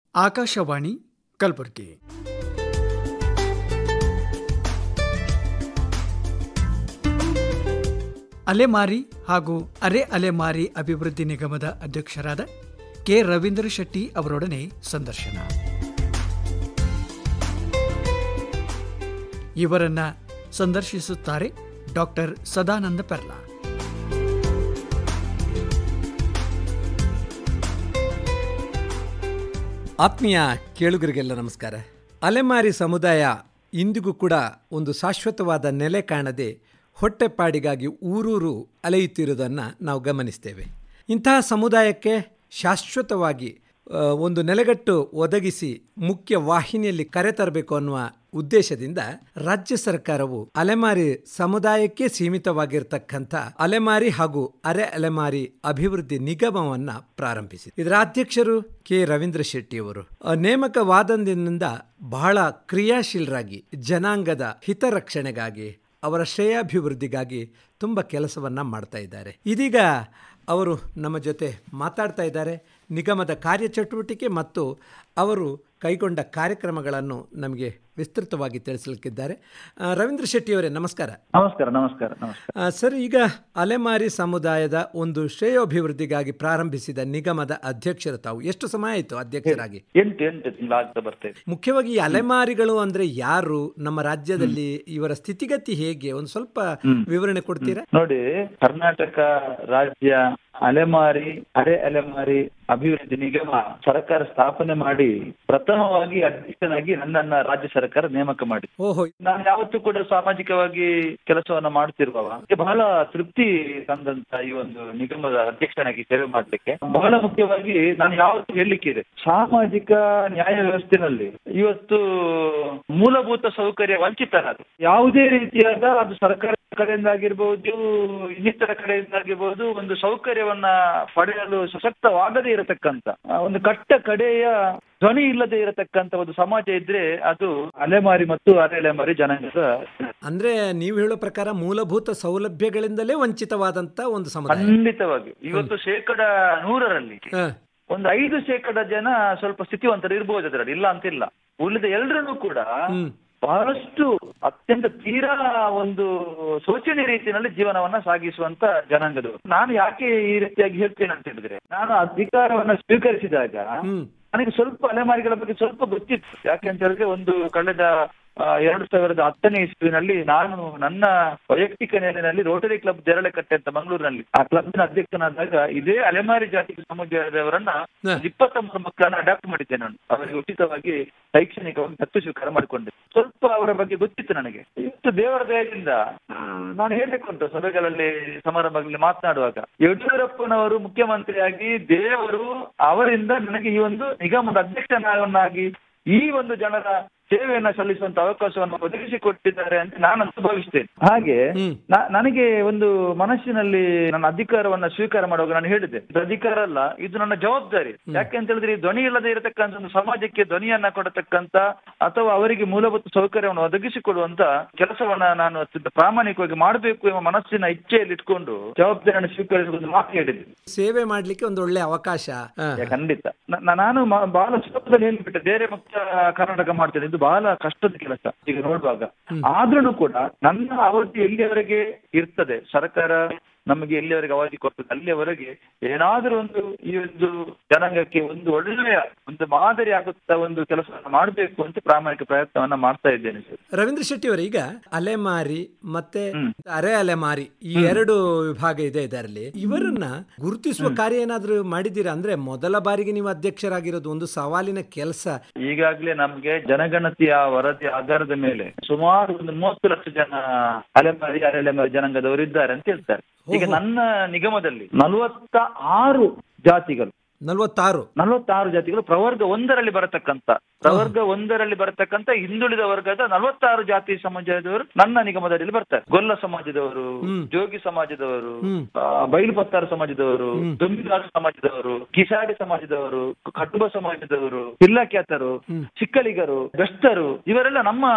ಆಕಾಶವಾಣಿ ಕಲಬುರಗಿ ಅಲೆಮಾರಿ ಹಾಗೂ ಅರೆ ಅಲೆಮಾರಿ ಅಭಿವೃದ್ಧಿ ನಿಗಮದ ಅಧ್ಯಕ್ಷರಾದ ಕೆ ರವೀಂದ್ರ ಶೆಟ್ಟಿ ಅವರೊಡನೆ ಸಂದರ್ಶನ ಇವರನ್ನ ಸಂದರ್ಶಿಸುತ್ತಾರೆ ಡಾಕ್ಟರ್ ಸದಾನಂದ ಪೆರ್ಲಾ ಆತ್ಮೀಯ ಕೇಳುಗರಿಗೆಲ್ಲ ನಮಸ್ಕಾರ ಅಲೆಮಾರಿ ಸಮುದಾಯ ಇಂದಿಗೂ ಕೂಡ ಒಂದು ಶಾಶ್ವತವಾದ ನೆಲೆ ಕಾಣದೆ ಹೊಟ್ಟೆಪಾಡಿಗಾಗಿ ಊರೂರು ಅಲೆಯುತ್ತಿರುವುದನ್ನು ನಾವು ಗಮನಿಸ್ತೇವೆ ಇಂತಹ ಸಮುದಾಯಕ್ಕೆ ಶಾಶ್ವತವಾಗಿ ಆ, ಒಂದು ನೆಲೆಗಟ್ಟು ಒದಗಿಸಿ ಮುಖ್ಯ ವಾಹಿನಿಯಲ್ಲಿ ಕರೆತರಬೇಕು ಅನ್ನುವ ಉದ್ದೇಶದಿಂದ ರಾಜ್ಯ ಸರ್ಕಾರವು ಅಲೆಮಾರಿ ಸಮುದಾಯಕ್ಕೆ ಸೀಮಿತವಾಗಿರ್ತಕ್ಕಂಥ ಅಲೆಮಾರಿ ಹಾಗೂ ಅರೆ ಅಲೆಮಾರಿ ಅಭಿವೃದ್ಧಿ ನಿಗಮವನ್ನ ಪ್ರಾರಂಭಿಸಿದೆ ಇದರ ಅಧ್ಯಕ್ಷರು ಕೆ ರವೀಂದ್ರ ಶೆಟ್ಟಿಯವರು ಆ, ನೇಮಕವಾದಂದಿನಿಂದ ಬಹಳ ಕ್ರಿಯಾಶೀಲರಾಗಿ ಜನಾಂಗದ ಹಿತರಕ್ಷಣೆಗಾಗಿ ಅವರ ಶ್ರೇಯಾಭಿವೃದ್ಧಿಗಾಗಿ ತುಂಬ ಕೆಲಸವನ್ನ ಮಾಡ್ತಾ ಇದ್ದಾರೆ ಇದೀಗ ಅವರು ನಮ್ಮ ಜೊತೆ ಮಾತಾಡ್ತಾ ಇದ್ದಾರೆ ನಿಗಮದ ಕಾರ್ಯಚಟುವಟಿಕೆ ಮತ್ತು ಅವರು ಕೈಗೊಂಡ ಕಾರ್ಯಕ್ರಮಗಳನ್ನು ನಮಗೆ ವಿಸ್ತೃತವಾಗಿ ತಿಳಿಸಲಿಕ್ಕಿದ್ದಾರೆ ಆ, ರವೀಂದ್ರ ಶೆಟ್ಟಿಯವರೇ ನಮಸ್ಕಾರ ನಮಸ್ಕಾರ ನಮಸ್ಕಾರ ನಮಸ್ಕಾರ ಆ, ಸರ್ ಈಗ ಅಲೆಮಾರಿ ಸಮುದಾಯದ ಒಂದು ಶ್ರೇಯೋಭಿವೃದ್ಧಿಗಾಗಿ ಪ್ರಾರಂಭಿಸಿದ ನಿಗಮದ ಅಧ್ಯಕ್ಷರು ತಾವು ಎಷ್ಟು ಸಮಯ ಆಯಿತು ಅಧ್ಯಕ್ಷರಾಗಿ ಎಂಟು ಎಂಟು ತಿಂಗಳಾಗ್ತಾ ಬರ್ತೇವೆ ಮುಖ್ಯವಾಗಿ ಈ ಅಲೆಮಾರಿಗಳು ಅಂದ್ರೆ ಯಾರು ನಮ್ಮ ರಾಜ್ಯದಲ್ಲಿ ಇವರ ಸ್ಥಿತಿಗತಿ ಹೇಗೆ ಒಂದು ಸ್ವಲ್ಪ ವಿವರಣೆ ಕೊಡ್ತೀರಾ ನೋಡಿ ಕರ್ನಾಟಕ ರಾಜ್ಯ ಅಲೆಮಾರಿ ಅರೆ ಅಲೆಮಾರಿ ಅಭಿವೃದ್ಧಿ ನಿಗಮ ಸರ್ಕಾರ ಸ್ಥಾಪನೆ ಮಾಡಿ ಪ್ರಥಮವಾಗಿ ಅಧ್ಯಕ್ಷನಾಗಿ ನನ್ನನ್ನ ರಾಜ್ಯ ಸರ್ಕಾರ ನೇಮಕ ಮಾಡಿದೆ ಓಹೋ ನಾನು ಯಾವತ್ತೂ ಕೂಡ ಸಾಮಾಜಿಕವಾಗಿ ಕೆಲಸವನ್ನ ಮಾಡ್ತಿರುವವ ನನಗೆ ಬಹಳ ತೃಪ್ತಿ ತಂದಂತ ಈ ಒಂದು ನಿಗಮದ ಅಧ್ಯಕ್ಷನಾಗಿ ಸೇವೆ ಮಾಡ್ಲಿಕ್ಕೆ ಬಹಳ ಮುಖ್ಯವಾಗಿ ನಾನು ಯಾವತ್ತೂ ಹೇಳಲಿಕ್ಕಿದೆ ಸಾಮಾಜಿಕ ನ್ಯಾಯ ವ್ಯವಸ್ಥೆನಲ್ಲಿ ಇವತ್ತು ಮೂಲಭೂತ ಸೌಕರ್ಯ ವಂಚಿತರಾದ ಯಾವುದೇ ರೀತಿಯಾದ ಅದು ಸರ್ಕಾರ ಕಡೆಯಿಂದಾಗಿರ್ಬೋದು ಇನ್ನಿತರ ಕಡೆಯಿಂದಾಗಿರ್ಬೋದು ಒಂದು ಸೌಕರ್ಯವನ್ನ ಪಡೆಯಲು ಸಶಕ್ತವಾಗದೇ ಇರತಕ್ಕಂತ ಆ, ಒಂದು ಕಟ್ಟ ಕಡೆಯ ಧ್ವನಿ ಇಲ್ಲದೆ ಇರತಕ್ಕಂತ ಒಂದು ಸಮಾಜ ಇದ್ರೆ ಅದು ಅಲೆಮಾರಿ ಮತ್ತು ಅರೆ ಅಲೆಮಾರಿ ಜನಾಂಗದ ಅಂದ್ರೆ ನೀವು ಹೇಳೋ ಪ್ರಕಾರ ಮೂಲಭೂತ ಸೌಲಭ್ಯಗಳಿಂದಲೇ ವಂಚಿತವಾದಂತ ಒಂದು ಸಮುದಾಯ ಖಂಡಿತವಾಗಿ ಇವತ್ತು ಶೇಕಡ ನೂರರಲ್ಲಿ ಹ. ಒಂದು ಐದು ಶೇಕಡ ಜನ ಸ್ವಲ್ಪ ಸ್ಥಿತಿವಂತರು ಇರ್ಬೋದು ಅದರಲ್ಲಿ ಇಲ್ಲ ಅಂತಿಲ್ಲ ಉಳಿದ ಎಲ್ಲರನ್ನೂ ಕೂಡ ಹ್ಮ್ ಬಹಳಷ್ಟು ಅತ್ಯಂತ ತೀರಾ ಒಂದು ಶೋಚನೀಯ ರೀತಿಯಲ್ಲಿ ಜೀವನವನ್ನ ಸಾಗಿಸುವಂತ ಜನಾಂಗದವರು ನಾನು ಯಾಕೆ ಈ ರೀತಿಯಾಗಿ ಹೇಳ್ತೇನೆ ಅಂತ ಹೇಳಿದ್ರೆ ನಾನು ಅಧಿಕಾರವನ್ನ ಸ್ವೀಕರಿಸಿದಾಗ ಹ್ಮ್ ನನಗೆ ಸ್ವಲ್ಪ ಅಲೆಮಾರಿಗಳ ಬಗ್ಗೆ ಸ್ವಲ್ಪ ಗೊತ್ತಿತ್ತು ಯಾಕೆ ಅಂತ ಹೇಳಿದ್ರೆ ಒಂದು ಕಳೆದ ಆ, ಎರಡು ಸಾವಿರದ ಹತ್ತನೇ ಇಸ್ವಿನಲ್ಲಿ ನಾನು ನನ್ನ ವೈಯಕ್ತಿಕ ನೆಲೆಯಲ್ಲಿ ರೋಟರಿ ಕ್ಲಬ್ ದೇರಳೆಕಟ್ಟೆ ಅಂತ ಮಂಗಳೂರಿನಲ್ಲಿ ಆ ಕ್ಲಬ್ನ ಅಧ್ಯಕ್ಷನಾದಾಗ ಇದೇ ಅಲೆಮಾರಿ ಜಾತಿ ಸಮುದಾಯದವರನ್ನ ಹ. ಇಪ್ಪತ್ತ ಮೂರು ಮಕ್ಕಳನ್ನ ಅಡಾಪ್ಟ್ ಮಾಡಿದ್ದೆ ನಾನು ಅವರಿಗೆ ಉಚಿತವಾಗಿ ಶೈಕ್ಷಣಿಕವಾಗಿ ದತ್ತು ಸ್ವೀಕಾರ ಮಾಡಿಕೊಂಡೆ ಸ್ವಲ್ಪ ಅವರ ಬಗ್ಗೆ ಗೊತ್ತಿತ್ತು ನನಗೆ ಇವತ್ತು ದೇವರ ದಯದಿಂದ ಆ, ನಾನು ಹೇಳಬೇಕು ಅಂತ ಸಭೆಗಳಲ್ಲಿ ಸಮಾರಂಭಗಳಲ್ಲಿ ಮಾತನಾಡುವಾಗ ಯಡಿಯೂರಪ್ಪನವರು ಮುಖ್ಯಮಂತ್ರಿಯಾಗಿ ದೇವರು ಅವರಿಂದ ನನಗೆ ಈ ಒಂದು ನಿಗಮದ ಅಧ್ಯಕ್ಷನಾಗಿ ಈ ಒಂದು ಜನರ ಸೇವೆಯನ್ನ ಸಲ್ಲಿಸುವಂತ ಅವಕಾಶವನ್ನು ಒದಗಿಸಿಕೊಟ್ಟಿದ್ದಾರೆ ಅಂತ ನಾನಂತೂ ಭಾವಿಸ್ತೇನೆ ಹಾಗೆ ಹ್ಮ್. ನ- ನನಗೆ ಒಂದು ಮನಸ್ಸಿನಲ್ಲಿ ನನ್ನ ಅಧಿಕಾರವನ್ನ ಸ್ವೀಕಾರ ಮಾಡುವಾಗ ನಾನು ಹೇಳಿದೆ ಇದು ಅಧಿಕಾರ ಅಲ್ಲ ಇದು ನನ್ನ ಜವಾಬ್ದಾರಿ ಯಾಕೆ ಅಂತ ಹೇಳಿದ್ರೆ ಈ ಧ್ವನಿ ಇಲ್ಲದೆ ಇರತಕ್ಕಂತ ಒಂದು ಸಮಾಜಕ್ಕೆ ಧ್ವನಿಯನ್ನ ಕೊಡತಕ್ಕಂತ ಅಥವಾ ಅವರಿಗೆ ಮೂಲಭೂತ ಸೌಕರ್ಯವನ್ನು ಒದಗಿಸಿಕೊಡುವಂತ ಕೆಲಸವನ್ನ ನಾನು ಅತ್ಯಂತ ಪ್ರಾಮಾಣಿಕವಾಗಿ ಮಾಡಬೇಕು ಎಂಬ ಮನಸ್ಸಿನ ಇಚ್ಛೆಯಲ್ಲಿ ಇಟ್ಕೊಂಡು ಜವಾಬ್ದಾರಿಯನ್ನು ಸ್ವೀಕರಿಸುವ ಒಂದು ಮಾತು ಹೇಳಿದೆ ಸೇವೆ ಮಾಡ್ಲಿಕ್ಕೆ ಒಂದು ಒಳ್ಳೆ ಅವಕಾಶ ಹ. ಯಾ, ಖಂಡಿತ ನ- ನ- ನಾನು ಮ- ಬಹಳ ಸುಲಭದಲ್ಲಿ ಹೇಳ್ಬಿಟ್ಟೆ ಬೇರೆ ಮುಕ್ತ ಕರ್ನಾಟಕ ಮಾಡ್ತೇನೆ ಇದು ಬಹಳ ಕಷ್ಟದ ಕೆಲಸ ಈಗ ನೋಡುವಾಗ ಆದ್ರೂ ಕೂಡ ನನ್ನ ಅವಧಿ ಎಲ್ಲಿಯವರೆಗೆ ಇರ್ತದೆ ಸರ್ಕಾರ ನಮಗೆ ಎಲ್ಲಿಯವರೆಗೆ ಅವಧಿ ಕೊಡ್ತದೆ ಅಲ್ಲಿಯವರೆಗೆ ಏನಾದ್ರೂ ಒಂದು ಈ ಒಂದು ಜನಾಂಗಕ್ಕೆ ಒಂದು ಒಳ್ಳೆಯ ಒಂದು ಮಾದರಿ ಆಗುತ್ತಾ ಒಂದು ಕೆಲಸವನ್ನು ಮಾಡಬೇಕು ಅಂತ ಪ್ರಾಮಾಣಿಕ ಪ್ರಯತ್ನವನ್ನ ಮಾಡ್ತಾ ಇದ್ದೇನೆ ಸರ್ ರವೀಂದ್ರ ಶೆಟ್ಟಿ ಅವರು ಈಗ ಅಲೆಮಾರಿ ಮತ್ತೆ ಹ್ಮ್. ಅರೆ ಅಲೆಮಾರಿ ಈ ಎರಡು ವಿಭಾಗ ಇದೆ ಇದರಲ್ಲಿ ಇವರನ್ನ ಗುರುತಿಸುವ ಕಾರ್ಯ ಏನಾದ್ರೂ ಮಾಡಿದ್ದೀರಾ ಅಂದ್ರೆ ಮೊದಲ ಬಾರಿಗೆ ನೀವು ಅಧ್ಯಕ್ಷರಾಗಿರೋದು ಒಂದು ಸವಾಲಿನ ಕೆಲಸ ಈಗಾಗಲೇ ನಮ್ಗೆ ಜನಗಣತಿಯ ವರದಿ ಆಧಾರದ ಮೇಲೆ ಸುಮಾರು ಒಂದು ಮೂವತ್ತು ಲಕ್ಷ ಜನ ಅಲೆಮಾರಿ ಅರೆಲೆಮಾರಿ ಜನಾಂಗದವರು ಇದ್ದಾರೆ ಅಂತ ಹೇಳ್ತಾರೆ ಈಗ ನನ್ನ ನಿಗಮದಲ್ಲಿ ನಲವತ್ತ ಆರು ಜಾತಿಗಳು ನಲ್ವತ್ತಾರು ನಲವತ್ತಾರು ಜಾತಿಗಳು ಪ್ರವರ್ಗ ಒಂದರಲ್ಲಿ ಬರತಕ್ಕಂತ ಪ್ರವರ್ಗ ಒಂದರಲ್ಲಿ ಬರತಕ್ಕಂತ ಹಿಂದುಳಿದ ವರ್ಗದ ನಲವತ್ತಾರು ಜಾತಿ ಸಮಾಜದವರು ನನ್ನ ನಿಗಮದಲ್ಲಿ ಬರ್ತಾರೆ ಗೊಲ್ಲ ಸಮಾಜದವರು ಹ್ಮ್. ಜೋಗಿ ಸಮಾಜದವರು ಹ್ಮ್. ಆ, ಬೈಲು ಪತ್ತಾರ ಸಮಾಜದವರು ಹ್ಮ್. ದೊಂಬಿದಾಸ ಸಮಾಜದವರು ಕಿಸಾಡಿ ಸಮಾಜದವರು ಕಟುಬ ಸಮಾಜದವರು ಇಲ್ಲಕ್ಯಾತರು ಹ್ಮ್. ಚಿಕ್ಕಲಿಗರು ಬೆಸ್ತರು ಇವರೆಲ್ಲ ನಮ್ಮ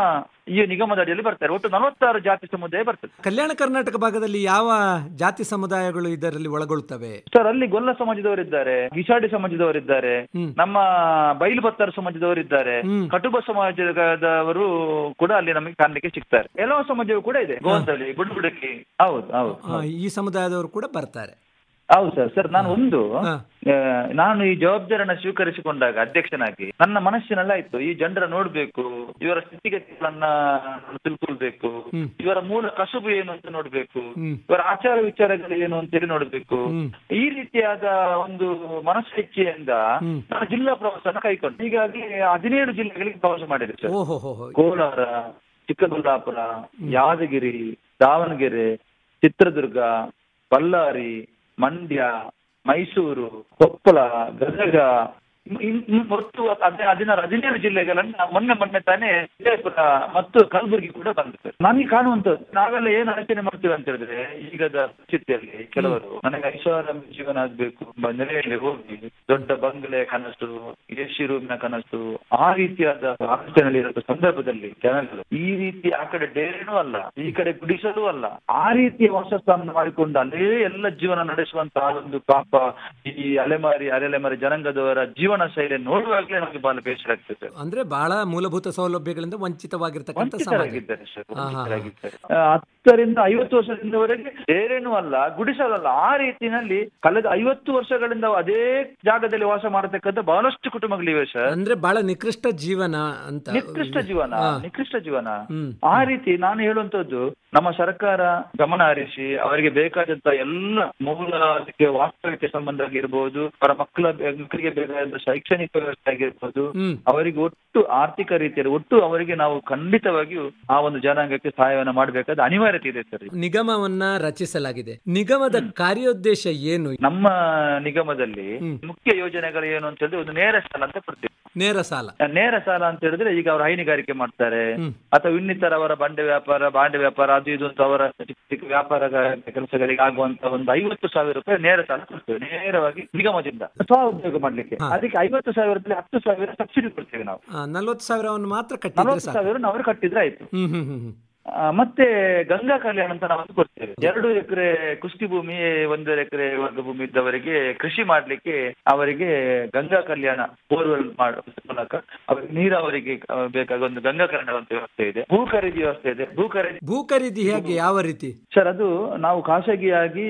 ಈ ನಿಗಮದ ಅಡಿಯಲ್ಲಿ ಬರ್ತಾರೆ ಒಟ್ಟು ನಲವತ್ತಾರು ಜಾತಿ ಸಮುದಾಯ ಬರ್ತದೆ ಕಲ್ಯಾಣ ಕರ್ನಾಟಕ ಭಾಗದಲ್ಲಿ ಯಾವ ಜಾತಿ ಸಮುದಾಯಗಳು ಇದರಲ್ಲಿ ಒಳಗೊಳ್ಳುತ್ತವೆ ಸರ್ ಅಲ್ಲಿ ಗೊಲ್ಲ ಸಮಾಜದವರಿದ್ದಾರೆ ಗಿಸಾಡಿ ಸಮಾಜದವರಿದ್ದಾರೆ ಹ್ಮ್. ನಮ್ಮ ಬೈಲು ಬತ್ತಾರ ಸಮಾಜದವರಿದ್ದಾರೆ ಹ್ಮ್. ಕಟುಬ ಸಮಾಜದವರು ಕೂಡ ಅಲ್ಲಿ ನಮಗೆ ಕಾಣಲಿಕ್ಕೆ ಸಿಗ್ತಾರೆ ಎಲ್ಲೋ ಸಮಾಜವು ಕೂಡ ಇದೆ ಗೋಂದಲಿ ಬುಡ್ಬುಡಕಿ ಹೌದು ಹೌದು ಆ, ಈ ಸಮುದಾಯದವರು ಕೂಡ ಬರ್ತಾರೆ ಹೌದು ಸರ್ ಸರ್ ನಾನು ಒಂದು ಹಾ. ಆ, ನಾನು ಈ ಜವಾಬ್ದಾರಿಯನ್ನ ಸ್ವೀಕರಿಸಿಕೊಂಡಾಗ ಅಧ್ಯಕ್ಷನಾಗಿ ನನ್ನ ಮನಸ್ಸಿನಲ್ಲಾಯ್ತು ಈ ಜನರ ನೋಡ್ಬೇಕು ಇವರ ಸ್ಥಿತಿಗತಿಗಳನ್ನ ನಾನು ತಿಳ್ಕೊಳ್ಬೇಕು ಹ್ಮ್. ಇವರ ಮೂಲ ಕಸುಬು ಏನು ಅಂತ ನೋಡ್ಬೇಕು ಹ್ಮ್. ಇವರ ಆಚಾರ ವಿಚಾರಗಳು ಏನು ಅಂತೇಳಿ ನೋಡ್ಬೇಕು ಹ್ಮ್. ಈ ರೀತಿಯಾದ ಒಂದು ಮನಸ್ಸಿಚ್ಛೆಯಿಂದ ಹ್ಮ್. ನಾನು ಜಿಲ್ಲಾ ಪ್ರವಾಸನ ಕೈಗೊಂಡು ಹೀಗಾಗಿ ಹದಿನೇಳು ಜಿಲ್ಲೆಗಳಿಗೆ ಪ್ರವಾಸ ಮಾಡಿದೆ ಸರ್ ಓಹೋ ಹೋ ಹೋ. ಕೋಲಾರ ಚಿಕ್ಕಬಳ್ಳಾಪುರ ಯಾದಗಿರಿ ದಾವಣಗೆರೆ ಚಿತ್ರದುರ್ಗ ಬಳ್ಳಾರಿ ಮಂಡ್ಯ ಮೈಸೂರು ಕೊಪ್ಪಳ ಗದಗ ಇನ್- ಇನ್ ಒಟ್ಟು ಹದಿ- ಹದಿನಾರು ಹದಿನೇಳು ಜಿಲ್ಲೆಗಳನ್ನ ಮೊನ್ನೆ ಮೊನ್ನೆ ತಾನೇ ವಿಜಯಪುರ ಮತ್ತು ಕಲಬುರಗಿ ಕೂಡ ಬಂದಿದೆ ನನಗೆ ಕಾಣುವಂತದ್ದು ನಾವೆಲ್ಲ ಏನು ಆಲೋಚನೆ ಮಾಡ್ತೀವಿ ಅಂತ ಹೇಳಿದ್ರೆ ಈಗದ ಪರಿಸ್ಥಿತಿಯಲ್ಲಿ ಕೆಲವರು ನನಗೆ ಐಷಾರಾಮಿ ಜೀವನ ಆಗ್ಬೇಕು ಬ- ನೆಲೆಯಲ್ಲಿ ಹೋಗಿ ದೊಡ್ಡ ಬಂಗಲೆ ಕನಸು ಎಸಿ ರೂಮಿನ ಕನಸು ಆ ರೀತಿಯಾದ ಆಲೋಚನೆಯಲ್ಲಿ ಇರೋ ಸಂದರ್ಭದಲ್ಲಿ ಜನಗಳು ಈ ರೀತಿ ಆ ಕಡೆ ಡೇರೇನೂ ಅಲ್ಲ ಈ ಕಡೆ ಗುಡಿಸಲು ಅಲ್ಲ ಆ ರೀತಿಯ ವಾಸಸ್ಥಾನ ಮಾಡಿಕೊಂಡು ಅಲ್ಲೇ ಎಲ್ಲ ಜೀವನ ನಡೆಸುವಂತಹ ಒಂದು ಪಾಪ ಈ ಅಲೆಮಾರಿ ಅಲೆಮಾರಿ ಜನಾಂಗದವರ ಜೀವನ ಶೈಲಿ ನೋಡುವಾಗಲೇ ನಮಗೆ ಬಹಳ ಬೇಸರ ಆಗ್ತದೆ ಅಂದ್ರೆ ಬಹಳ ಮೂಲಭೂತ ಸೌಲಭ್ಯಗಳಿಂದ ವಂಚಿತವಾಗಿರ್ತಕ್ಕಂಥ ಸಮಾಜ ವಂಚಿತರಾಗಿದ್ದಾರೆ ಸರ್ ಹಾ, ಹಾ, ಹಾ. ವಂಚಿತರಾಗಿದ್ದಾರೆ ಆ, ಹತ್ತರಿಂದ ಐವತ್ತು ವರ್ಷದಿಂದವರೆಗೆ ಬೇರೇನೂ ಅಲ್ಲ ಗುಡಿಸಲಲ್ಲ ಆ ರೀತಿನಲ್ಲಿ ಕಳೆದ ಐವತ್ತು ವರ್ಷಗಳಿಂದ ಅದೇ ಜಾಗದಲ್ಲಿ ವಾಸ ಮಾಡತಕ್ಕಂಥ ಬಹಳಷ್ಟು ಕುಟುಂಬಗಳಿವೆ ಸರ್ ಅಂದ್ರೆ ಬಹಳ ನಿಕೃಷ್ಟ ಜೀವನ ಅಂತ ನಿಕೃಷ್ಟ ಜೀವನ ಹಾ. ನಿಕೃಷ್ಟ ಜೀವನ ಹ್ಮ್. ಆ ರೀತಿ ನಾನು ಹೇಳುವಂತದ್ದು ನಮ್ಮ ಸರ್ಕಾರ ಗಮನ ಹರಿಸಿ ಅವರಿಗೆ ಬೇಕಾದಂತ ಎಲ್ಲ ಮೂಲ ಅದಕ್ಕೆ ವಾಸ್ತವಿಕ ಸಂಬಂಧ ಆಗಿರ್ಬೋದು ಅವರ ಮಕ್ಕಳ ಮಕ್ಕಳಿಗೆ ಬೇಕಾದ ಶೈಕ್ಷಣಿಕ ವ್ಯವಸ್ಥೆ ಆಗಿರ್ಬೋದು ಹ್ಮ್. ಅವರಿಗೆ ಒಟ್ಟು ಆರ್ಥಿಕ ರೀತಿಯಲ್ಲಿ ಒಟ್ಟು ಅವರಿಗೆ ನಾವು ಖಂಡಿತವಾಗಿಯೂ ಆ ಒಂದು ಜನಾಂಗಕ್ಕೆ ಸಹಾಯವನ್ನು ಮಾಡಬೇಕಾದ ಅನಿವಾರ್ಯತೆ ಇದೆ ಸರ್ ನಿಗಮವನ್ನ ರಚಿಸಲಾಗಿದೆ ನಿಗಮದ ಕಾರ್ಯೋದ್ದೇಶ ಏನು ನಮ್ಮ ನಿಗಮದಲ್ಲಿ ಹ್ಮ್. ಮುಖ್ಯ ಯೋಜನೆಗಳು ಏನು ಅಂತ ಹೇಳಿದ್ರೆ ಒಂದು ನೇರ ಸಾಲ ಅಂತ ಕೊಡ್ತೀವಿ ನೇರ ಸಾಲ ನೇರ ಸಾಲ ಅಂತ ಹೇಳಿದ್ರೆ ಈಗ ಅವರು ಹೈನುಗಾರಿಕೆ ಮಾಡ್ತಾರೆ ಹ್ಮ್. ಅಥವಾ ಇನ್ನಿತರ ಅವರ ಬಂಡೆ ವ್ಯಾಪಾರ ಬಾಂಡೆ ವ್ಯಾಪಾರ ಅದು ಇದು ಅಂತ ಅವರ ಚಿಕ್ಕ ಚಿಕ್ಕ ವ್ಯಾಪಾರ ಕೆಲಸಗಳಿಗೆ ಆಗುವಂತ ಒಂದು ಐವತ್ತು ಸಾವಿರ ರೂಪಾಯಿ ನೇರ ಸಾಲ ಕೊಡ್ತೇವೆ ನೇರವಾಗಿ ನಿಗಮದಿಂದ ಸ್ವ ಉದ್ಯೋಗ ಮಾಡ್ಲಿಕ್ಕೆ ಹಾ. ಅದಕ್ಕೆ ಐವತ್ತು ಸಾವಿರದಲ್ಲಿ ಹತ್ತು ಸಾವಿರ ಸಬ್ಸಿಡಿ ಕೊಡ್ತೇವೆ ನಾವು ಆ, ನಲವತ್ತು ಸಾವಿರವನ್ನು ಮಾತ್ರ ಕಟ್ಟಿದ್ರೆ ನಲವತ್ತು ಸಾಕು ಸಾವಿರ ಅವರು ಕಟ್ಟಿದ್ರೆ ಆಯ್ತು ಹ್ಮ್ ಹ್ಮ್ ಹ್ಮ್ ಹ್ಮ್. ಆ, ಮತ್ತೆ ಗಂಗಾ ಕಲ್ಯಾಣ ಅಂತ ನಾವು ಒಂದು ಕೊಡ್ತೇವೆ ಎರಡು ಎಕರೆ ಕುಸ್ತಿ ಭೂಮಿ ಒಂದು ಎಕರೆ ವರ್ಗ ಭೂಮಿ ಇದ್ದವರಿಗೆ ಕೃಷಿ ಮಾಡ್ಲಿಕ್ಕೆ ಅವರಿಗೆ ಗಂಗಾ ಕಲ್ಯಾಣ ಬೋರ್ವೆಲ್ ಮೂಲಕ ಅವರಿಗೆ ನೀರಾವರಿಗೆ ಆ, ಬೇಕಾದ ಒಂದು ಗಂಗಾ ಕಲ್ಯಾಣ ಅಂತ ವ್ಯವಸ್ಥೆ ಇದೆ ಭೂ ಖರೀದಿ ವ್ಯವಸ್ಥೆ ಇದೆ ಭೂ ಖರೀದಿ ಭೂ ಖರೀದಿ ಹೇಗೆ ಯಾವ ರೀತಿ ಸರ್ ಅದು ನಾವು ಖಾಸಗಿಯಾಗಿ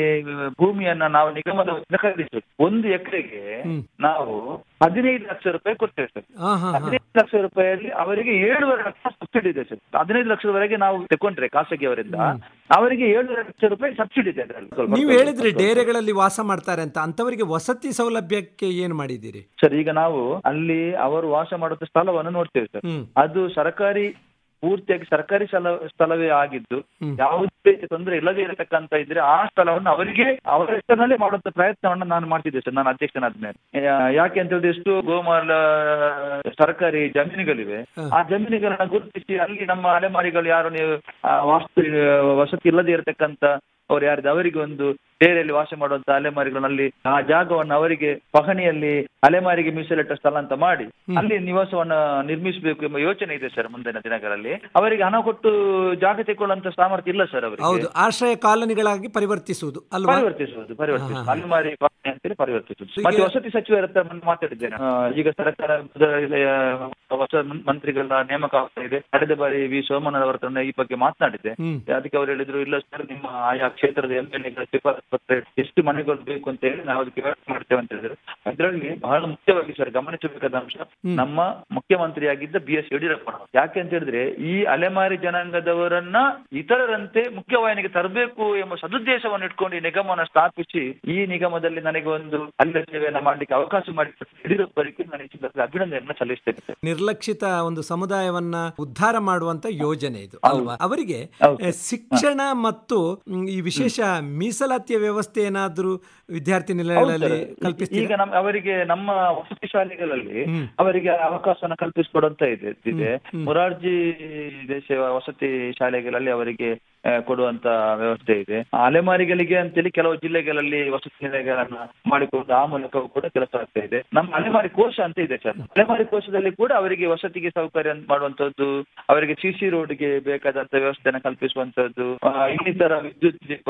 ಭೂಮಿಯನ್ನ ನಾವು ನಿಗಮದ ವತಿಯಿಂದ ಖರೀದಿಸಬೇಕು ಒಂದು ಎಕರೆಗೆ ಹ್ಮ್. ನಾವು ಹದಿನೈದು ಲಕ್ಷ ರೂಪಾಯಿ ಕೊಡ್ತೇವೆ ಸರ್ ಹಾ ಹಾ ಹಾ ಹದಿನೈದು ಲಕ್ಷ ರೂಪಾಯಿಯಲ್ಲಿ ಅವರಿಗೆ ಏಳುವರೆ ಲಕ್ಷ ಸಬ್ಸಿಡಿ ಇದೆ ಸರ್ ಹದಿನೈದು ಲಕ್ಷದವರೆಗೆ ನಾವು ತಗೊಂಡ್ರೆ ಖಾಸಗಿಯವರಿಂದ ಅವರಿಗೆ ಏಳುವರೆ ಲಕ್ಷ ರೂಪಾಯಿ ಸಬ್ಸಿಡಿ ಇದೆ ಅದರಲ್ಲಿ ಸ್ವಲ್ಪ ನೀವು ಸ್ವಲ್ಪ ಹೇಳಿದ್ರಿ ಸ್ವಲ್ಪ. ಡೇರೆಗಳಲ್ಲಿ ವಾಸ ಮಾಡ್ತಾರೆ ಅಂತ ಅಂತವರಿಗೆ ವಸತಿ ಸೌಲಭ್ಯಕ್ಕೆ ಏನ್ ಮಾಡಿದ್ದೀರಿ ಸರ್ ಈಗ ನಾವು ಅಲ್ಲಿ ಅವರು ವಾಸ ಮಾಡುವ ಸ್ಥಳವನ್ನು ನೋಡ್ತೇವೆ ಸರ್ ಹ್ಮ್ ಅದು ಸರ್ಕಾರಿ ಪೂರ್ತಿಯಾಗಿ ಸರ್ಕಾರಿ ಸ್ಥಳ ಸ್ಥಳವೇ ಆಗಿದ್ದು ಹ್ಮ್. ಯಾವುದೇ ರೀತಿ ತೊಂದರೆ ಇಲ್ಲದೆ ಇರತಕ್ಕಂತ ಇದ್ರೆ ಆ ಸ್ಥಳವನ್ನು ಅವರಿಗೆ ಅವರ ಹೆಸರಿನಲ್ಲೇ ಮಾಡುವಂತ ಪ್ರಯತ್ನವನ್ನ ನಾನು ಮಾಡ್ತಿದ್ದೆ ಸರ್ ನಾನು ಅಧ್ಯಕ್ಷನಾದ ಮೇಲೆ ಯಾ- ಯಾಕೆ ಅಂತ ಹೇಳಿದ್ರೆ ಎಷ್ಟು ಗೋಮಾಳ ಸರ್ಕಾರಿ ಜಮೀನುಗಳಿವೆ ಹ. ಆ ಜಮೀನುಗಳನ್ನ ಗುರುತಿಸಿ ಅಲ್ಲಿ ನಮ್ಮ ಅಲೆಮಾರಿಗಳು ಯಾರು ನೀವು ಆ, ವಾಸ್ತು ವಸತಿ ಇಲ್ಲದೆ ಇರತಕ್ಕಂತ ಅವ್ರು ಯಾರಿದೆ ಅವರಿಗೆ ಒಂದು ಬೇರೆಯಲ್ಲಿ ವಾಸ ಮಾಡುವಂತ ಅಲೆಮಾರಿಗಳಲ್ಲಿ ಆ ಜಾಗವನ್ನು ಅವರಿಗೆ ಪಹಣಿಯಲ್ಲಿ ಅಲೆಮಾರಿಗೆ ಮೀಸಲಿಟ್ಟ ಸ್ಥಳ ಅಂತ ಮಾಡಿ ಅಲ್ಲಿ ನಿವಾಸವನ್ನ ನಿರ್ಮಿಸಬೇಕು ಎಂಬ ಯೋಚನೆ ಇದೆ ಸರ್ ಮುಂದಿನ ದಿನಗಳಲ್ಲಿ ಅವರಿಗೆ ಹಣ ಕೊಟ್ಟು ಜಾಗ ತೆಗೊಳ್ಳುವಂತ ಸಾಮರ್ಥ್ಯ ಇಲ್ಲ ಸರ್ ಅವರಿಗೆ ಹೌದು ಆಶ್ರಯ ಕಾಲನಿಗಳಾಗಿ ಪರಿವರ್ತಿಸುವುದು ಅಲ್ವಾ ಪರಿವರ್ತಿಸುವುದು ಪರಿವರ್ತಿಸುವುದು ಹಾ, ಹಾ. ಅಲೆಮಾರಿ ಕಾಲನಿ ಅಂತೇಳಿ ಪರಿವರ್ತಿಸುವುದು ಈಗ- ಮತ್ತೆ ವಸತಿ ಸಚಿವರ ಹತ್ರ ನಾನು ಮಾತಾಡಿದ್ದೇನೆ ಆ, ಈಗ ಸರ್ಕಾರದ ಆ, ಹೊಸ ಮನ್- ಮಂತ್ರಿಗಳ ನೇಮಕ ಆಗ್ತಾ ಇದೆ ಕಳೆದ ಬಾರಿ ವಿ ಸೋಮಣ್ಣ ಅವರ ಹತ್ರ ಈ ಬಗ್ಗೆ ಮಾತನಾಡಿದ್ದೆ ಹ್ಮ್ ಅದಕ್ಕೆ ಅವ್ರು ಹೇಳಿದ್ರು ಇಲ್ಲ ಸರ್ ನಿಮ್ಮ ಆಯಾ ಕ್ಷೇತ್ರದ ಎಂ ಎಲ್ ಎಗಳ ಶಿಫಾರಸು ಪತ್ರ ಎಷ್ಟು ಮನೆಗಳು ಬೇಕು ಅಂತ ಹೇಳಿ ನಾವು ಅದಕ್ಕೆ ವ್ಯವಸ್ಥೆ ಮಾಡ್ತೇವೆ ಅಂತ ಹೇಳಿದ್ರು ಅದರಲ್ಲಿ ಬಹಳ ಮುಖ್ಯವಾಗಿ ಸರ್ ಗಮನಿಸಬೇಕಾದ ಅಂಶ ನಮ್ಮ ಮುಖ್ಯಮಂತ್ರಿಯಾಗಿದ್ದ ಬಿ ಎಸ್ ಯಡಿಯೂರಪ್ಪ ಯಾಕೆ ಅಂತ ಹೇಳಿದ್ರೆ ಈ ಅಲೆಮಾರಿ ಜನಾಂಗದವರನ್ನ ಇತರರಂತೆ ಮುಖ್ಯವಾಹಿನಿಗೆ ತರಬೇಕು ಎಂಬ ಸದುದ್ದೇಶವನ್ನು ಇಟ್ಕೊಂಡು ಈ ನಿಗಮವನ್ನು ಸ್ಥಾಪಿಸಿ ಈ ನಿಗಮದಲ್ಲಿ ನನಗೆ ಒಂದು ಅಲ್ಲ ಸೇವೆಯನ್ನ ಮಾಡ್ಲಿಕ್ಕೆ ಅವಕಾಶ ಮಾಡಿ ಯಡಿಯೂರಪ್ಪರಿಗೆ ನಾನು ಈ ಸಂದರ್ಭದಲ್ಲಿ ಅಭಿನಂದನೆಯನ್ನ ಸಲ್ಲಿಸ್ತೇನೆ ಸರ್ ನಿರ್ಲಕ್ಷಿತ ಒಂದು ಸಮುದಾಯವನ್ನ ಉದ್ಧಾರ ಮಾಡುವಂತ ಯೋಜನೆ ಇದು ಅಲ್ವಾ ಅವರಿಗೆ ಹೌದು. ಎ, ಶಿಕ್ಷಣ ಮತ್ತು ಮ್, ಈ ವಿಶೇಷ ಮೀಸಲಾತಿಯ ವ್ಯವಸ್ಥೆ ಏನಾದ್ರೂ ವಿದ್ಯಾರ್ಥಿ ನಿಲಯಗಳಲ್ಲಿ ಹೌದು ಸರ್. ಕಲ್ಪಿಸ್ತೀರಾ ಈಗ ನಮ್ಮ ಅವರಿಗೆ ನಮ್ಮ ವಸತಿ ಶಾಲೆಗಳಲ್ಲಿ ಹ್ಮ್. ಅವರಿಗೆ ಅವಕಾಶನ ಕಲ್ಪಿಸಿಕೊಡುವಂತ ಇದೆ ಇದೆ ಹ್ಮ್. ಮೊರಾರ್ಜಿ ದೇಶ ವಸತಿ ಶಾಲೆಗಳಲ್ಲಿ ಅವರಿಗೆ ಆ, ಕೊಡುವಂತ ವ್ಯವಸ್ಥೆ ಇದೆ ಅಲೆಮಾರಿಗಳಿಗೆ ಅಂತೇಳಿ ಕೆಲವು ಜಿಲ್ಲೆಗಳಲ್ಲಿ ವಸತಿ ನಿಲಯಗಳನ್ನ ಮಾಡಿಕೊಂಡು ಆ ಮೂಲಕವೂ ಕೂಡ ಕೆಲಸ ಆಗ್ತಾ ಇದೆ ನಮ್ಮ ಅಲೆಮಾರಿ ಕೋಶ ಅಂತ ಇದೆ ಸರ್ ಅಲೆಮಾರಿ ಕೋಶದಲ್ಲಿ ಕೂಡ ಅವರಿಗೆ ವಸತಿಗೆ ಸೌಕರ್ಯ ಮಾಡುವಂತದ್ದು ಅವರಿಗೆ ಸಿಸಿ ರೋಡ್ಗೆ ಬೇಕಾದಂತ ವ್ಯವಸ್ಥೆಯನ್ನು ಕಲ್ಪಿಸುವಂತದ್ದು ಆ, ಇನ್ನಿತರ ವಿದ್ಯುತ್ ದೀಪ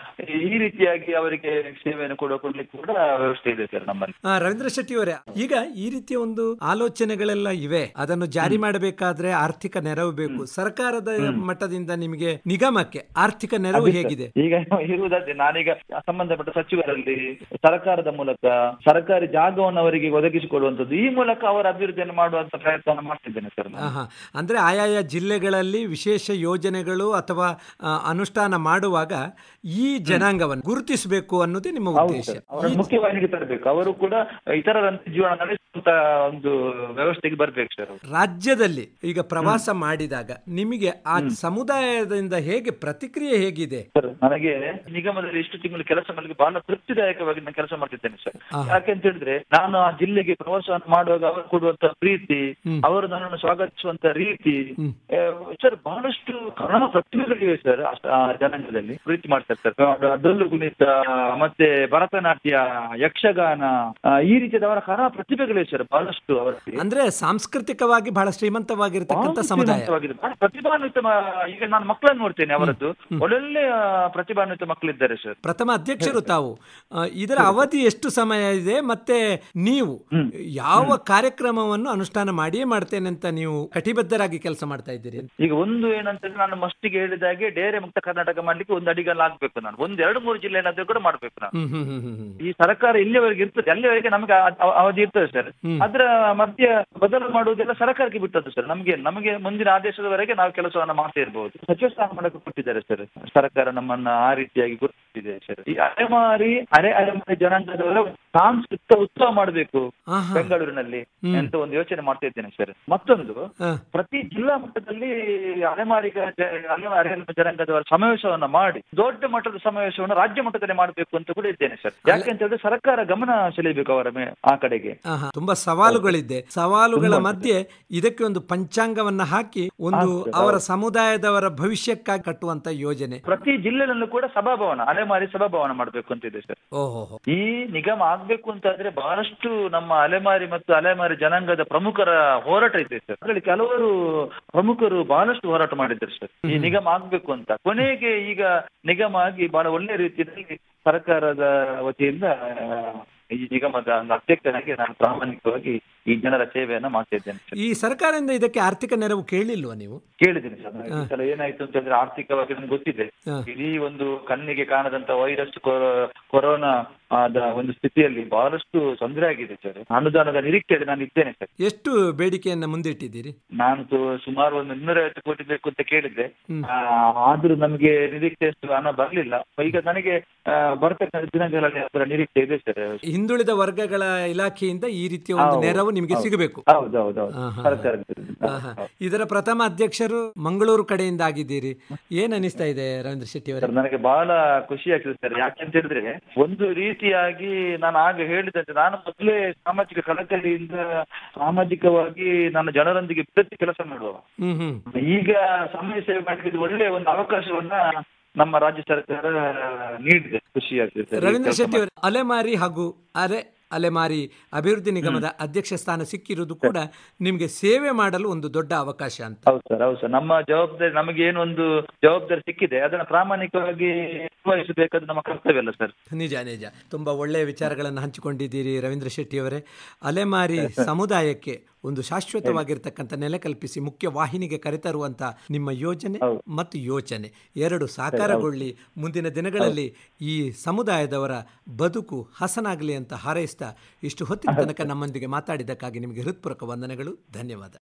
ಈ ರೀತಿಯಾಗಿ ಅವರಿಗೆ ಸೇವೆಯನ್ನು ಕೊಡುವ ಕೊಡ್ಲಿಕ್ಕೆ ಕೂಡ ವ್ಯವಸ್ಥೆ ಇದೆ ಸರ್ ನಮ್ಮಲ್ಲಿ ಆ, ರವೀಂದ್ರ ಶೆಟ್ಟಿ ಅವರೇ ಈಗ ಈ ರೀತಿಯ ಒಂದು ಆಲೋಚನೆಗಳೆಲ್ಲ ಇವೆ ಅದನ್ನು ಜಾರಿ ಮಾಡಬೇಕಾದ್ರೆ ಆರ್ಥಿಕ ನೆರವು ಬೇಕು ಸರ್ಕಾರದ ಮಟ್ಟದಿಂದ ನಿಮಗೆ ನಿಗಮಕ್ಕೆ ಆರ್ಥಿಕ ನೆರವು ಹೇಗಿದೆ ಈಗ ಇರುವುದಾದ್ರೆ ನಾನೀಗ ಸಂಬಂಧಪಟ್ಟ ಸಚಿವರಲ್ಲಿ ಸರ್ಕಾರದ ಮೂಲಕ ಸರ್ಕಾರಿ ಜಾಗವನ್ನು ಅವರಿಗೆ ಒದಗಿಸಿಕೊಡುವಂತದ್ದು ಈ ಮೂಲಕ ಅವರ ಅಭಿವೃದ್ಧಿಯನ್ನು ಮಾಡುವಂತ ಪ್ರಯತ್ನ ಮಾಡ್ತಿದ್ದೇನೆ ಸರ್ ನಾನು. ಆಹಾ. ಅಂದ್ರೆ ಆಯಾಯ ಜಿಲ್ಲೆಗಳಲ್ಲಿ ವಿಶೇಷ ಯೋಜನೆಗಳು ಅಥವಾ ಆ, ಅನುಷ್ಠಾನ ಮಾಡುವಾಗ ಈ ಜನಾಂಗವನ್ನು ಗುರುತಿಸಬೇಕು ಅನ್ನೋದೇ ನಿಮ್ಮ ಹೌದು ಉದ್ದೇಶ ಸರ್ ಅವರನ್ನು ಮುಖ್ಯವಾಹಿನಿಗೆ ತರಬೇಕು ಅವರು ಕೂಡ ಇತರರಂತೆ ಜೀವನ ನಡೆಸುವಂತ ಒಂದು ವ್ಯವಸ್ಥೆಗೆ ಬರ್ಬೇಕು ಸರ್ ಅವರು. ರಾಜ್ಯದಲ್ಲಿ ಈಗ ಪ್ರವಾಸ ಮಾಡಿದಾಗ ನಿಮಗೆ ಆ ಸಮುದಾಯದಿಂದ ಹೇಗೆ ಪ್ರತಿಕ್ರಿಯೆ ಹೇಗಿದೆ ಸರ್ ನನಗೆ ನಿಗಮದಲ್ಲಿ ಇಷ್ಟು ತಿಂಗಳು ಕೆಲಸ ಮಾಡಲಿಕ್ಕೆ ಬಹಳ ತೃಪ್ತಿದಾಯಕವಾಗಿ ನಾನು ಕೆಲಸ ಮಾಡ್ತಿದ್ದೇನೆ ಸರ್ ಯಾಕೆಂತ ಹೇಳಿದ್ರೆ ನಾನು ಆ ಜಿಲ್ಲೆಗೆ ಪ್ರವಾಸವನ್ನು ಮಾಡುವಾಗ ಅವರು ಕೊಡುವಂತ ಪ್ರೀತಿ ಅವರು ನನ್ನನ್ನು ಸ್ವಾಗತಿಸುವಂತ ರೀತಿ ಆ, ಸರ್ ಬಹಳಷ್ಟು ಕನ್ನಡ ಪ್ರತಿಭೆಗಳಿವೆ ಸರ್ ಅಷ್ಟ- ಆ ಜನಾಂಗದಲ್ಲಿ ಪ್ರೀತಿ ಮಾಡ್ತಾರೆ ಸರ್ ಆ, ಡೊಳ್ಳು ಕುಣಿತ ಮತ್ತೆ ಭರತನಾಟ್ಯ ಯಕ್ಷಗಾನ ಆ, ಈ ರೀತಿಯಾದ ಅವರ ಕನ್ನಡ ಪ್ರತಿಭೆಗಳಿವೆ ಸರ್ ಬಹಳಷ್ಟು ಅವರಲ್ಲಿ ಅಂದ್ರೆ ಸಾಂಸ್ಕೃತಿಕವಾಗಿ ಬಹಳ ಶ್ರೀಮಂತವಾಗಿರ್ತಕ್ಕಂಥ ಬಹಳ ಸಮುದಾಯ ಶ್ರೀಮಂತವಾಗಿದೆ. ಬಹಳ ಪ್ರತಿಭಾನ್ವಿತ ಮ- ಈಗ ನಾನು ಮಕ್ಕಳನ್ನು ನೋಡ್ತೇನೆ ಅವರದ್ದು ಒಳ್ಳೊಳ್ಳೆಯ ಪ್ರತಿಭಾನ್ವಿತ ಮಕ್ಕಳಿದ್ದಾರೆ ಸರ್ ಪ್ರಥಮ ಅಧ್ಯಕ್ಷರು ತಾವು ಆ, ಇದರ ಅವಧಿ ಎಷ್ಟು ಸಮಯ ಇದೆ ಮತ್ತೆ ನೀವು ಯಾವ ಕಾರ್ಯಕ್ರಮವನ್ನು ಅನುಷ್ಠಾನ ಮಾಡಿಯೇ ಮಾಡ್ತೇನೆ ಅಂತ ನೀವು ಕಟಿಬದ್ಧರಾಗಿ ಕೆಲಸ ಮಾಡ್ತಾ ಇದ್ದೀರಿ ಈಗ ಒಂದು ಏನಂತಂದ್ರೆ ನಾನು ಮಸ್ಟಿಗೆ ಹೇಳಿದಾಗೆ ಡೇರೆ ಮುಕ್ತ ಕರ್ನಾಟಕ ಮಾಡ್ಲಿಕ್ಕೆ ಒಂದು ಅಡಿಗಲ್ ಆಗ್ಬೇಕು ನಾನು ಒಂದು ಎರಡು ಮೂರು ಜಿಲ್ಲೆ ಏನಾದ್ರೂ ಕೂಡ ಮಾಡ್ಬೇಕು ನಾನು ಹ್ಮ್ ಹ್ಮ್ ಹ್ಮ್ ಹ್ಮ್ ಹ್ಮ್. ಈ ಸರ್ಕಾರ ಇಲ್ಲಿವರೆಗೆ ಇರ್ತದೆ ಅಲ್ಲಿವರೆಗೆ ನಮಗೆ ಆ- ಆ- ಅವಧಿ ಇರ್ತದೆ ಸರ್ ಅದ್ರ ಮಧ್ಯ ಬದಲು ಮಾಡುವುದೆಲ್ಲ ಸರ್ಕಾರಕ್ಕೆ ಬಿಟ್ಟದ್ದು ಸರ್ ನಮಗೆ ನಮಗೆ ಮುಂದಿನ ಆದೇಶದವರೆಗೆ ನಾವು ಕೆಲಸವನ್ನ ಮಾಡ್ತಾ ಇರಬಹುದು ಸಚಿವ ಸ್ಥಾನ ಮಾಡಕ್ಕೆ ಕೊಟ್ಟಿದ್ದಾರೆ ಸರ್ ಸರ್ಕಾರ ನಮ್ಮನ್ನ ಆ ರೀತಿಯಾಗಿ ಗುರುತಿಸಿದೆ ಸರ್ ಈ ಅಲೆಮಾರಿ ಅರೆ ಅಲೆಮಾರಿ ಜನಾಂಗದವರ ಸಾಂಸ್ಕೃತಿಕ ಉತ್ಸವ ಮಾಡಬೇಕು ಆಹಾ. ಬೆಂಗಳೂರಿನಲ್ಲಿ ಅಂತ ಒಂದು ಯೋಚನೆ ಮಾಡ್ತಾ ಇದ್ದೇನೆ ಸರ್ ಮತ್ತೊಂದು ಆ, ಪ್ರತಿ ಜಿಲ್ಲಾ ಮಟ್ಟದಲ್ಲಿ ಅಲೆಮಾರಿಗ ಜ- ಅಲೆಮಾರಿ ಜನಾಂಗದವರ ಸಮಾವೇಶವನ್ನ ಮಾಡಿ ದೊಡ್ಡ ಮಟ್ಟದ ಸಮಾವೇಶವನ್ನು ರಾಜ್ಯ ಮಟ್ಟದಲ್ಲಿ ಮಾಡಬೇಕು ಅಂತ ಕೂಡ ಇದ್ದೇನೆ ಸರ್ ಯಾಕೆಂತ ಹೇಳಿದ್ರೆ ಸರ್ಕಾರ ಗಮನ ಸೆಳೆಯಬೇಕು ಅವರ ಮೇ ಆ ಕಡೆಗೆ ಆಹಾ. ತುಂಬಾ ಸವಾಲುಗಳಿದೆ ಸವಾಲುಗಳ ಮಧ್ಯೆ ಇದಕ್ಕೆ ಒಂದು ಪಂಚಾಂಗವನ್ನ ಹಾಕಿ ಒಂದು ಅವರ ಸಮುದಾಯದವರ ಭವಿಷ್ಯಕ್ಕಾಗಿ ಕಟ್ಟುವಂತ ಯೋಜನೆ ಪ್ರತಿ ಜಿಲ್ಲೆನಲ್ಲೂ ಕೂಡ ಸಭಾಭವನ ಅಲೆಮಾರಿ ಸಭಾಭವನ ಮಾಡಬೇಕು ಅಂತ ಇದೆ ಸರ್ ಓಹೋ ಈ ನಿಗಮ ಆಗ್ಬೇಕು ಅಂತಾದ್ರೆ ಬಹಳಷ್ಟು ನಮ್ಮ ಅಲೆಮಾರಿ ಮತ್ತು ಅಲೆಮಾರಿ ಜನಾಂಗದ ಪ್ರಮುಖರ ಹೋರಾಟ ಇದೆ ಸರ್ ಅದರಲ್ಲಿ ಕೆಲವರು ಪ್ರಮುಖರು ಬಹಳಷ್ಟು ಹೋರಾಟ ಮಾಡಿದ್ದಾರೆ ಸರ್ ಈ ನಿಗಮ ಆಗ್ಬೇಕು ಅಂತ ಕೊನೆಗೆ ಈಗ ನಿಗಮ ಆಗಿ ಬಹಳ ಒಳ್ಳೆ ರೀತಿಯಲ್ಲಿ ಸರ್ಕಾರದ ವತಿಯಿಂದ ಆ, ಈ ನಿಗಮದ ಒಂದು ಅಧ್ಯಕ್ಷನಾಗಿ ನಾನು ಪ್ರಾಮಾಣಿಕವಾಗಿ ಈ ಜನರ ಸೇವೆಯನ್ನ ಮಾಡ್ತಾ ಇದ್ದೇನೆ ಸರ್ ಈ ಸರ್ಕಾರದಿಂದ ಇದಕ್ಕೆ ಆರ್ಥಿಕ ನೆರವು ಕೇಳಿಲ್ವಾ ನೀವು ಕೇಳಿದ್ದೀನಿ ಸರ್ ನನಗೆ ಈ ಸಲ ಏನಾಯ್ತು ಅಂತ ಹೇಳಿದ್ರೆ ಆರ್ಥಿಕವಾಗಿ ನಮ್ಗೆ ಗೊತ್ತಿದೆ ಹಾ. ಇಡೀ ಒಂದು ಕಣ್ಣಿಗೆ ಕಾಣದಂತ ವೈರಸ್ ಕೊರೋನಾ ಆದ ಒಂದು ಸ್ಥಿತಿಯಲ್ಲಿ ಬಹಳಷ್ಟು ತೊಂದರೆ ಆಗಿದೆ ಸರ್ ಅನುದಾನದ ನಿರೀಕ್ಷೆಯಲ್ಲಿ ನಾನು ಇದ್ದೇನೆ ಸರ್ ಎಷ್ಟು ಬೇಡಿಕೆಯನ್ನ ಮುಂದಿಟ್ಟಿದ್ದೀರಿ ನಾನು ತು- ಸುಮಾರು ಒಂದು ಇನ್ನೂರೈವತ್ತು ಕೋಟಿ ಬೇಕು ಅಂತ ಕೇಳಿದ್ದೆ ಆ, ಆದ್ರೂ ನಮಗೆ ನಿರೀಕ್ಷೆಯಷ್ಟು ಹಣ ಬರಲಿಲ್ಲ ಈಗ ನನಗೆ ಆ, ಬರ್ತಕ್ಕಂಥ ದಿನಗಳಲ್ಲಿ ಅದರ ನಿರೀಕ್ಷೆ ಇದೆ ಸರ್ ಹಿಂದುಳಿದ ವರ್ಗಗಳ ಇಲಾಖೆಯಿಂದ ಈ ರೀತಿಯ ಒಂದು ಹೌದು, ನೆರವು ನಿಮಗೆ ಹೌದು. ಸಿಗಬೇಕು ಹೌದು ಹೌದು ಹೌದು ಆಹಾ. ಸರ್ಕಾರದಿಂದ ಆಹಾ. ಇದರ ಪ್ರಥಮ ಅಧ್ಯಕ್ಷರು ಮಂಗಳೂರು ಕಡೆಯಿಂದ ಆಗಿದ್ದೀರಿ ಏನ್ ಅನಿಸ್ತಾ ಇದೆ ರವೀಂದ್ರ ಶೆಟ್ಟಿ ಅವರೇ ಸರ್ ನನಗೆ ಬಹಳ ಖುಷಿ ಆಗ್ತದೆ ಸರ್ ಯಾಕೆಂತ ಹೇಳಿದ್ರೆ ಒಂದು ರೀತಿಯಾಗಿ ನಾನು ಆಗ ಹೇಳಿದಂತೆ ನಾನು ಮೊದಲೇ ಸಾಮಾಜಿಕ ಕಳಕಳಿಯಿಂದ ಸಾಮಾಜಿಕವಾಗಿ ನಾನು ಜನರೊಂದಿಗೆ ಬೆರೆತು ಕೆಲಸ ಮಾಡುವ ಹ್ಮ್ ಹ್ಮ್ ಈಗ ಸಮಯ ಸೇವೆ ಮಾಡಲಿಕ್ಕೆ ಒಳ್ಳೆಯ ಒಂದು ಅವಕಾಶವನ್ನ ನಮ್ಮ ರಾಜ್ಯ ಸರ್ಕಾರ ನೀಡಿದೆ ಖುಷಿ ಆಗ್ತದೆ ಸರ್ ಈ ರವೀಂದ್ರ ಕೆಲ್ಸ ಶೆಟ್ಟಿ ಅವರು ಅಲೆಮಾರಿ ಹಾಗೂ ಅರೆ ಅಲೆಮಾರಿ ಅಭಿವೃದ್ಧಿ ನಿಗಮದ ಅಧ್ಯಕ್ಷ ಸ್ಥಾನ ಸಿಕ್ಕಿರುವುದು ಕೂಡ ನಿಮಗೆ ಸೇವೆ ಮಾಡಲು ಒಂದು ದೊಡ್ಡ ಅವಕಾಶ ಅಂತ ಹೌದು ಸರ್ ಹೌದು ಸರ್ ನಮ್ಮ ಜವಾಬ್ದಾರಿ ನಮಗೆ ಏನೊಂದು ಜವಾಬ್ದಾರಿ ಸಿಕ್ಕಿದೆ ಅದನ್ನ ಪ್ರಾಮಾಣಿಕವಾಗಿ ನಿರ್ವಹಿಸಬೇಕಾದ ನಮ್ಮ ಕರ್ತವ್ಯ ಅಲ್ಲ ಸರ್ ನಿಜ ನಿಜ ತುಂಬಾ ಒಳ್ಳೆಯ ವಿಚಾರಗಳನ್ನು ಹಂಚಿಕೊಂಡಿದ್ದೀರಿ ರವೀಂದ್ರ ಶೆಟ್ಟಿ ಅವರೇ ಅಲೆಮಾರಿ ಸಮುದಾಯಕ್ಕೆ ಒಂದು ಶಾಶ್ವತವಾಗಿರ್ತಕ್ಕಂಥ ನೆಲೆ ಕಲ್ಪಿಸಿ ಮುಖ್ಯ ವಾಹಿನಿಗೆ ಕರೆತರುವಂತ ನಿಮ್ಮ ಯೋಜನೆ ಮತ್ತು ಯೋಚನೆ ಎರಡು ಸಾಕಾರಗೊಳ್ಳಿ ಮುಂದಿನ ದಿನಗಳಲ್ಲಿ ಈ ಸಮುದಾಯದವರ ಬದುಕು ಹಸನಾಗಲಿ ಅಂತ ಹಾರೈಸ್ತಾ ಇಷ್ಟು ಹೊತ್ತಿನ ತನಕ ನಮ್ಮೊಂದಿಗೆ ಮಾತಾಡಿದ್ದಕ್ಕಾಗಿ ನಿಮಗೆ ಹೃತ್ಪೂರ್ವಕ ವಂದನೆಗಳು ಧನ್ಯವಾದ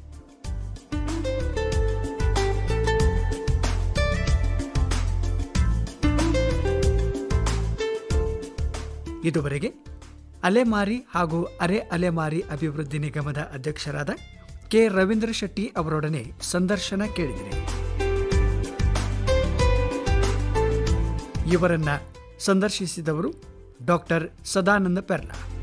ಇದುವರೆಗೆ ಅಲೆಮಾರಿ ಹಾಗೂ ಅರೆ ಅಲೆಮಾರಿ ಅಭಿವೃದ್ಧಿ ನಿಗಮದ ಅಧ್ಯಕ್ಷರಾದ ಕೆ ರವೀಂದ್ರ ಶೆಟ್ಟಿ ಅವರೊಡನೆ ಸಂದರ್ಶನ ಕೇಳಿದಿರಿ ಇವರನ್ನ ಸಂದರ್ಶಿಸಿದವರು ಡಾಕ್ಟರ್ ಸದಾನಂದ ಪೆರ್ಲಾ